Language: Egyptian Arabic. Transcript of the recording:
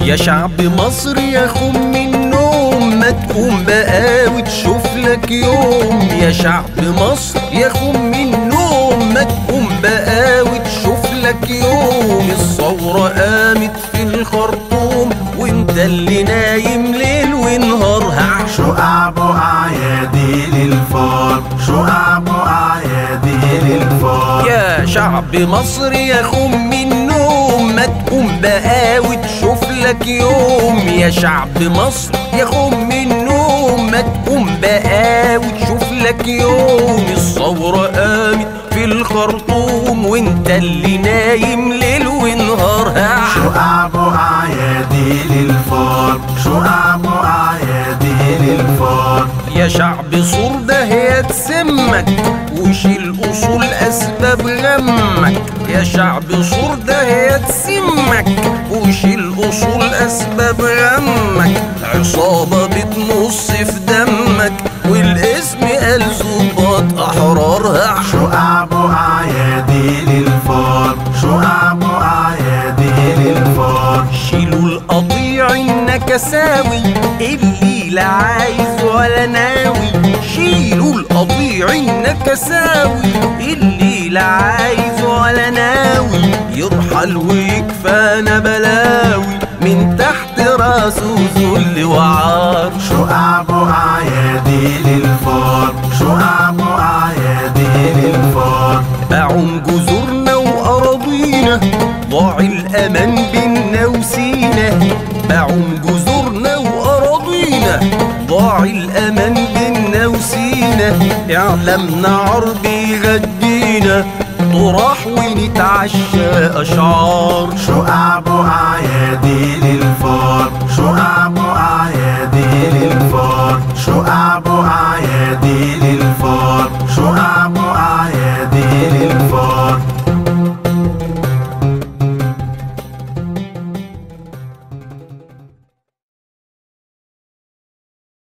يا شعب مصر يا خم النوم ما تقوم بقى وتشوف لك يوم يا شعب مصر يا خم النوم ما تقوم بقى وتشوف لك يوم الثورة قامت في الخرطوم وانت اللي نايم ليل ونهار هعشق شقع بقع يدي للفار شقع بقع يدي للفار يا شعب مصر يا خم النوم ما تقوم بقى وتشوف لك يوم يا شعب مصر يا خم النوم ما تقوم بقى وتشوف لك يوم الثورة قامت في الخرطوم وانت اللي نايم ليل ونهار هعشق شقع بقع يدي للفار شقع بقع يدي للفار يا شعب صور ده هي تسمك وشيل اصول اسباب غمك يا شعب صور ده هي تسمك وشيل اصول اسباب غمك عصابة بتنص في دمك والاسم قال ظباط احرارها شقع بقع يدي للفار شقع بقع يدي للفار شيلوا القطيع النكساوي اللي لا عايز ولا ناوي شيلوا القطيع النكساوي اللي لا عايز ولا ناوي يرحل ويكفانا بلاوي من تحت راسه ذل وعار شقع بقع يدي للفار شقع بقع يدي للفار باعوا جذورنا وأراضينا ضاع الأمان بينا وسينا باعوا جذورنا وأراضينا ضاع الأمان بينا وسينا إعلامنا عربي غدينا طراح ونتعشى أشعار شقع بقع يدي للفار شقع بقع يدي للفار شقع بقع